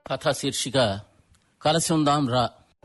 కథ శీర్షిక కలిసి ఉందాం రా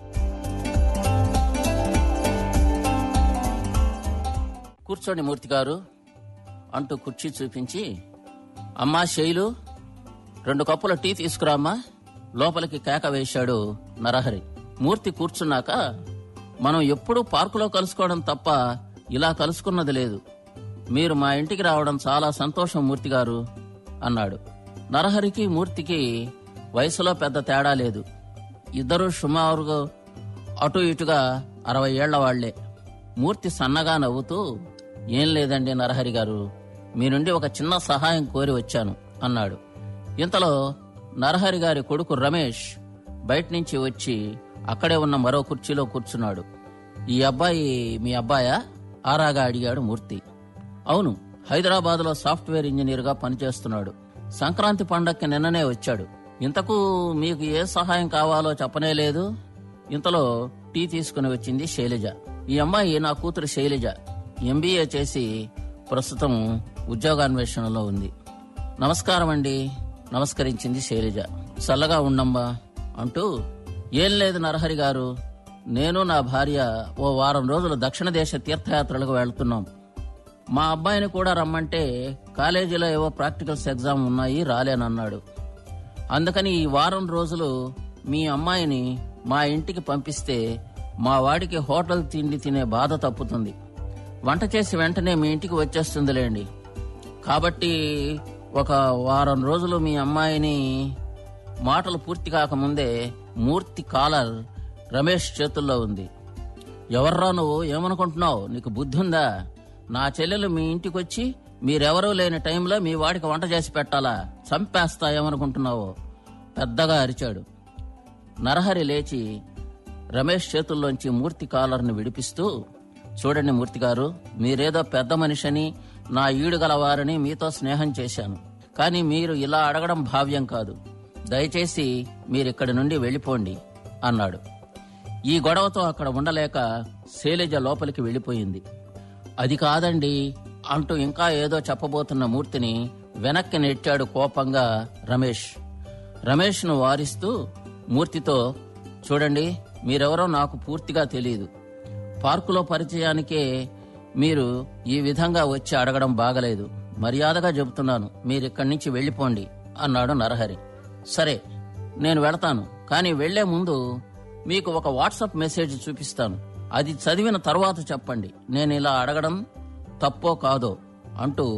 కూర్చోండి మూర్తి గారు అంటూ కుర్చీ చూపించి అమ్మా శైలు రెండు కప్పుల టీ తీసుకురామ్మా లోపలికి కేక వేశాడు నరహరి మూర్తి కూర్చున్నాక మనం ఎప్పుడూ పార్కులో కలుసుకోవడం తప్ప ఇలా కలుసుకున్నది లేదు మీరు మా ఇంటికి రావడం చాలా సంతోషం మూర్తి గారు అన్నాడు నరహరికి మూర్తికి వయసులో పెద్ద తేడా లేదు ఇద్దరు సుమారుగా అటు ఇటుగా అరవై ఏళ్ల వాళ్లే మూర్తి సన్నగా నవ్వుతూ ఏం లేదండి నరహరి గారు మీ నుండి ఒక చిన్న సహాయం కోరి వచ్చాను అన్నాడు ఇంతలో నరహరి గారి కొడుకు రమేష్ బయట నుంచి వచ్చి అక్కడే ఉన్న మరో కుర్చీలో కూర్చున్నాడు ఈ అబ్బాయి మీ అబ్బాయా ఆరాగా అడిగాడు మూర్తి అవును హైదరాబాద్లో సాఫ్ట్వేర్ ఇంజనీర్గా పనిచేస్తున్నాడు సంక్రాంతి పండక్కి నిన్ననే వచ్చాడు ఇంతకు మీకు ఏ సహాయం కావాలో చెప్పనే లేదు ఇంతలో టీ తీసుకుని వచ్చింది శైలజ ఈ అమ్మాయి నా కూతురు శైలజ ఎంబీఏ చేసి ప్రస్తుతం ఉద్యోగాన్వేషణలో ఉంది నమస్కారం అండి నమస్కరించింది శైలజ చల్లగా ఉండమ్మా అంటూ ఏం లేదు నరహరి గారు నేను నా భార్య ఓ వారం రోజులు దక్షిణ దేశ తీర్థయాత్రలకు వెళ్తున్నాం మా అబ్బాయిని కూడా రమ్మంటే కాలేజీలో ఏవో ప్రాక్టికల్స్ ఎగ్జామ్ ఉన్నాయి రాలేనన్నాడు అందుకని ఈ వారం రోజులు మీ అమ్మాయిని మా ఇంటికి పంపిస్తే మా వాడికి హోటల్ తిండి తినే బాధ తప్పుతుంది వంట చేసి వెంటనే మీ ఇంటికి వచ్చేస్తుందిలేండి కాబట్టి ఒక వారం రోజులు మీ అమ్మాయిని మాటలు పూర్తి కాకముందే మూర్తి కాలర్ రమేష్ చేతుల్లో ఉంది ఎవర్రా నువ్వు ఏమనుకుంటున్నావు నీకు బుద్ధి ఉందా నా చెల్లెలు మీ ఇంటికి వచ్చి మీరెవరూ లేని టైంలో మీ వాడికి వంట చేసి పెట్టాలా చంపేస్తా ఏమనుకుంటున్నావు పెద్దగా అరిచాడు నరహరి లేచి రమేష్ చేతుల్లోంచి మూర్తి కాలర్ని విడిపిస్తూ చూడండి మూర్తి గారు మీరేదో పెద్ద మనిషిని నా ఈడు గలవారని మీతో స్నేహం చేశాను కానీ మీరు ఇలా అడగడం భావ్యం కాదు దయచేసి మీరిక్కడి నుండి వెళ్ళిపోండి అన్నాడు ఈ గొడవతో అక్కడ ఉండలేక శైలజ లోపలికి వెళ్ళిపోయింది అది కాదండి అంటూ ఇంకా ఏదో చెప్పబోతున్న మూర్తిని వెనక్కి నెట్టాడు కోపంగా రమేష్ రమేష్ను వారిస్తూ మూర్తితో చూడండి మీరెవరో నాకు పూర్తిగా తెలియదు పార్కులో పరిచయానికే మీరు ఈ విధంగా వచ్చి అడగడం బాగలేదు మర్యాదగా చెబుతున్నాను మీరిక్కడి నుంచి వెళ్ళిపోండి అన్నాడు నరహరి సరే నేను వెళతాను కానీ వెళ్లే ముందు మీకు ఒక వాట్సాప్ మెసేజ్ చూపిస్తాను అది చదివిన తర్వాత చెప్పండి నేను ఇలా అడగడం తప్పో కాదో అంటూ